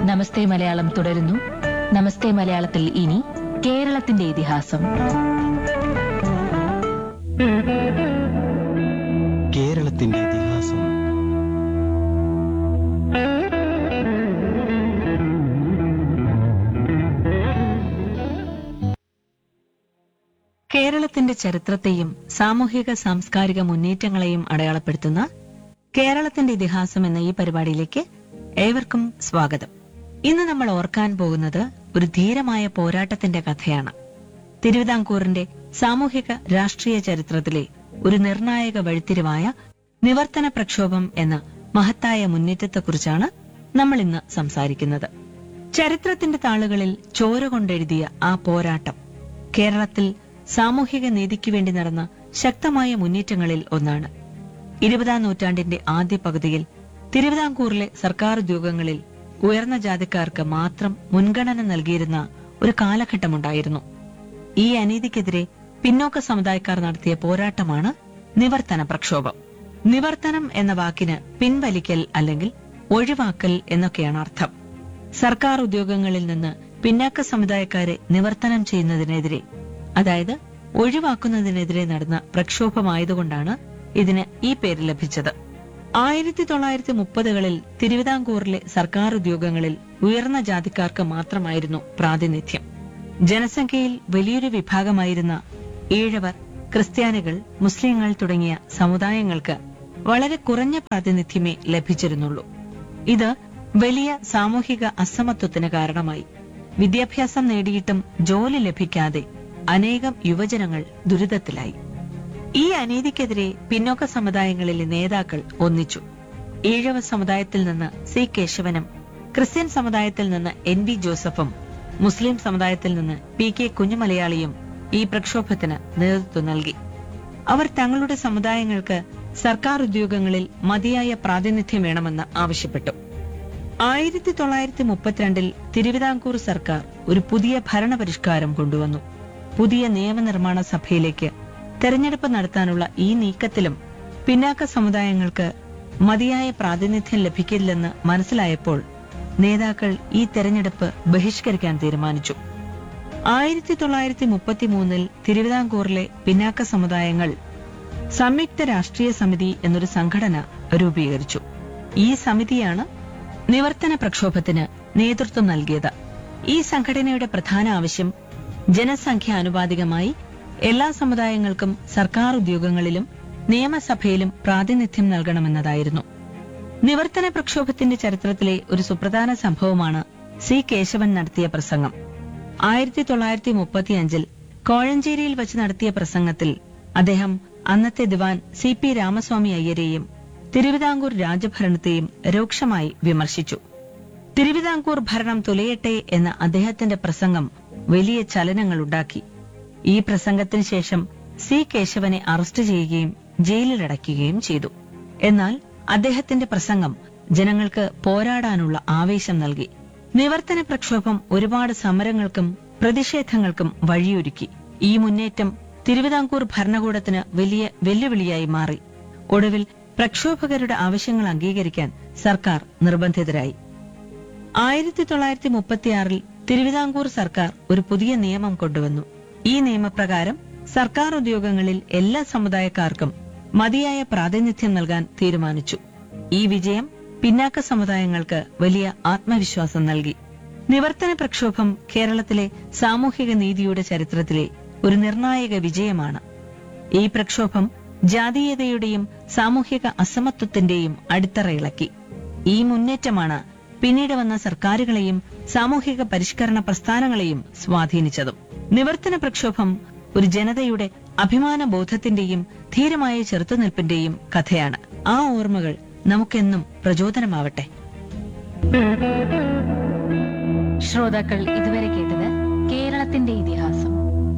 നമസ്തേ മലയാളം തുടരുന്നു നമസ്തേ മലയാളത്തിൽ ഇനി കേരളത്തിന്റെ ഇതിഹാസം കേരളത്തിന്റെ ഇതിഹാസം കേരളത്തിന്റെ ചരിത്രത്തെയും സാമൂഹിക സാംസ്കാരിക മുന്നേറ്റങ്ങളെയും അടയാളപ്പെടുത്തുന്ന കേരളത്തിന്റെ ഇതിഹാസം എന്ന ഈ പരിപാടിയിലേക്ക് ഏവർക്കും സ്വാഗതം ഇന്ന് നമ്മൾ ഓർക്കാൻ പോകുന്നത് ഒരു ധീരമായ പോരാട്ടത്തിന്റെ കഥയാണ് തിരുവിതാംകൂറിന്റെ സാമൂഹിക രാഷ്ട്രീയ ചരിത്രത്തിലെ ഒരു നിർണായക വഴിത്തിരിവായ നിവർത്തന പ്രക്ഷോഭം എന്ന മഹത്തായ മുന്നേറ്റത്തെക്കുറിച്ചാണ് നമ്മൾ ഇന്ന് സംസാരിക്കുന്നത് ചരിത്രത്തിന്റെ താളുകളിൽ ചോര കൊണ്ടെഴുതിയ ആ പോരാട്ടം കേരളത്തിൽ സാമൂഹിക നീതിക്ക് വേണ്ടി നടന്ന ശക്തമായ മുന്നേറ്റങ്ങളിൽ ഒന്നാണ് ഇരുപതാം നൂറ്റാണ്ടിന്റെ ആദ്യ പകുതിയിൽ തിരുവിതാംകൂറിലെ സർക്കാർ ഉദ്യോഗങ്ങളിൽ ഉയർന്ന ജാതിക്കാർക്ക് മാത്രം മുൻഗണന നൽകിയിരുന്ന ഒരു കാലഘട്ടമുണ്ടായിരുന്നു ഈ അനീതിക്കെതിരെ പിന്നോക്ക സമുദായക്കാർ നടത്തിയ പോരാട്ടമാണ് നിവർത്തന പ്രക്ഷോഭം നിവർത്തനം എന്ന വാക്കിന് പിൻവലിക്കൽ അല്ലെങ്കിൽ ഒഴിവാക്കൽ എന്നൊക്കെയാണ് അർത്ഥം സർക്കാർ ഉദ്യോഗങ്ങളിൽ നിന്ന് പിന്നാക്ക സമുദായക്കാരെ നിവർത്തനം ചെയ്യുന്നതിനെതിരെ അതായത് ഒഴിവാക്കുന്നതിനെതിരെ നടന്ന പ്രക്ഷോഭമായതുകൊണ്ടാണ് ഇതിന് ഈ പേര് ലഭിച്ചത് ആയിരത്തി തൊള്ളായിരത്തി മുപ്പതുകളിൽ തിരുവിതാംകൂറിലെ സർക്കാർ ഉദ്യോഗങ്ങളിൽ ഉയർന്ന ജാതിക്കാർക്ക് മാത്രമായിരുന്നു പ്രാതിനിധ്യം ജനസംഖ്യയിൽ വലിയൊരു വിഭാഗമായിരുന്ന ഈഴവർ ക്രിസ്ത്യാനികൾ മുസ്ലിങ്ങൾ തുടങ്ങിയ സമുദായങ്ങൾക്ക് വളരെ കുറഞ്ഞ പ്രാതിനിധ്യമേ ലഭിച്ചിരുന്നുള്ളൂ ഇത് വലിയ സാമൂഹിക അസമത്വത്തിന് കാരണമായി വിദ്യാഭ്യാസം നേടിയിട്ടും ജോലി ലഭിക്കാതെ അനേകം യുവജനങ്ങൾ ദുരിതത്തിലായി ഈ അനീതിക്കെതിരെ പിന്നോക്ക സമുദായങ്ങളിലെ നേതാക്കൾ ഒന്നിച്ചു ഈഴവ സമുദായത്തിൽ നിന്ന് സി കേശവനും ക്രിസ്ത്യൻ സമുദായത്തിൽ നിന്ന് എൻ വി ജോസഫും മുസ്ലിം സമുദായത്തിൽ നിന്ന് പി കെ കുഞ്ഞുമലയാളിയും ഈ പ്രക്ഷോഭത്തിന് നേതൃത്വം നൽകി അവർ തങ്ങളുടെ സമുദായങ്ങൾക്ക് സർക്കാർ ഉദ്യോഗങ്ങളിൽ മതിയായ പ്രാതിനിധ്യം വേണമെന്ന് ആവശ്യപ്പെട്ടു ആയിരത്തി തൊള്ളായിരത്തി മുപ്പത്തിരണ്ടിൽ തിരുവിതാംകൂർ സർക്കാർ ഒരു പുതിയ ഭരണപരിഷ്കാരം കൊണ്ടുവന്നു പുതിയ നിയമനിർമ്മാണ സഭയിലേക്ക് തെരഞ്ഞെടുപ്പ് നടത്താനുള്ള ഈ നീക്കത്തിലും പിന്നാക്ക സമുദായങ്ങൾക്ക് മതിയായ പ്രാതിനിധ്യം ലഭിക്കില്ലെന്ന് മനസ്സിലായപ്പോൾ നേതാക്കൾ ഈ തെരഞ്ഞെടുപ്പ് ബഹിഷ്കരിക്കാൻ തീരുമാനിച്ചു ആയിരത്തി തൊള്ളായിരത്തി മുപ്പത്തിമൂന്നിൽ തിരുവിതാംകൂറിലെ പിന്നാക്ക സമുദായങ്ങൾ സംയുക്ത രാഷ്ട്രീയ സമിതി എന്നൊരു സംഘടന രൂപീകരിച്ചു ഈ സമിതിയാണ് നിവർത്തന പ്രക്ഷോഭത്തിന് നേതൃത്വം നൽകിയത് ഈ സംഘടനയുടെ പ്രധാന ആവശ്യം ജനസംഖ്യ ആനുപാതികമായി എല്ലാ സമുദായങ്ങൾക്കും സർക്കാർ ഉദ്യോഗങ്ങളിലും നിയമസഭയിലും പ്രാതിനിധ്യം നൽകണമെന്നതായിരുന്നു നിവർത്തന പ്രക്ഷോഭത്തിന്റെ ചരിത്രത്തിലെ ഒരു സുപ്രധാന സംഭവമാണ് സി കേശവൻ നടത്തിയ പ്രസംഗം ആയിരത്തി തൊള്ളായിരത്തി മുപ്പത്തിയഞ്ചിൽ കോഴഞ്ചേരിയിൽ വച്ച് നടത്തിയ പ്രസംഗത്തിൽ അദ്ദേഹം അന്നത്തെ ദിവാൻ സി പി രാമസ്വാമി അയ്യരെയും തിരുവിതാംകൂർ രാജഭരണത്തെയും രൂക്ഷമായി വിമർശിച്ചു തിരുവിതാംകൂർ ഭരണം തുലയട്ടെ എന്ന അദ്ദേഹത്തിന്റെ പ്രസംഗം വലിയ ചലനങ്ങളുണ്ടാക്കി ഈ പ്രസംഗത്തിന് ശേഷം സി കേശവനെ അറസ്റ്റ് ചെയ്യുകയും ജയിലിലടയ്ക്കുകയും ചെയ്തു എന്നാൽ അദ്ദേഹത്തിന്റെ പ്രസംഗം ജനങ്ങൾക്ക് പോരാടാനുള്ള ആവേശം നൽകി നിവർത്തന പ്രക്ഷോഭം ഒരുപാട് സമരങ്ങൾക്കും പ്രതിഷേധങ്ങൾക്കും വഴിയൊരുക്കി ഈ മുന്നേറ്റം തിരുവിതാംകൂർ ഭരണകൂടത്തിന് വലിയ വെല്ലുവിളിയായി മാറി ഒടുവിൽ പ്രക്ഷോഭകരുടെ ആവശ്യങ്ങൾ അംഗീകരിക്കാൻ സർക്കാർ നിർബന്ധിതരായി ആയിരത്തി തൊള്ളായിരത്തി മുപ്പത്തിയാറിൽ തിരുവിതാംകൂർ സർക്കാർ ഒരു പുതിയ നിയമം കൊണ്ടുവന്നു ഈ നിയമപ്രകാരം സർക്കാർ ഉദ്യോഗങ്ങളിൽ എല്ലാ സമുദായക്കാർക്കും മതിയായ പ്രാതിനിധ്യം നൽകാൻ തീരുമാനിച്ചു ഈ വിജയം പിന്നാക്ക സമുദായങ്ങൾക്ക് വലിയ ആത്മവിശ്വാസം നൽകി നിവർത്തന പ്രക്ഷോഭം കേരളത്തിലെ സാമൂഹിക നീതിയുടെ ചരിത്രത്തിലെ ഒരു നിർണായക വിജയമാണ് ഈ പ്രക്ഷോഭം ജാതീയതയുടെയും സാമൂഹിക അസമത്വത്തിന്റെയും അടിത്തറയിളക്കി ഈ മുന്നേറ്റമാണ് പിന്നീട് വന്ന സർക്കാരുകളെയും സാമൂഹിക പരിഷ്കരണ പ്രസ്ഥാനങ്ങളെയും സ്വാധീനിച്ചതും നിവർത്തന പ്രക്ഷോഭം ഒരു ജനതയുടെ അഭിമാന ബോധത്തിന്റെയും ധീരമായ ചെറുത്തുനിൽപ്പിന്റെയും കഥയാണ് ആ ഓർമ്മകൾ നമുക്കെന്നും പ്രചോദനമാവട്ടെ ശ്രോതാക്കൾ ഇതുവരെ കേട്ടത് കേരളത്തിന്റെ ഇതിഹാസം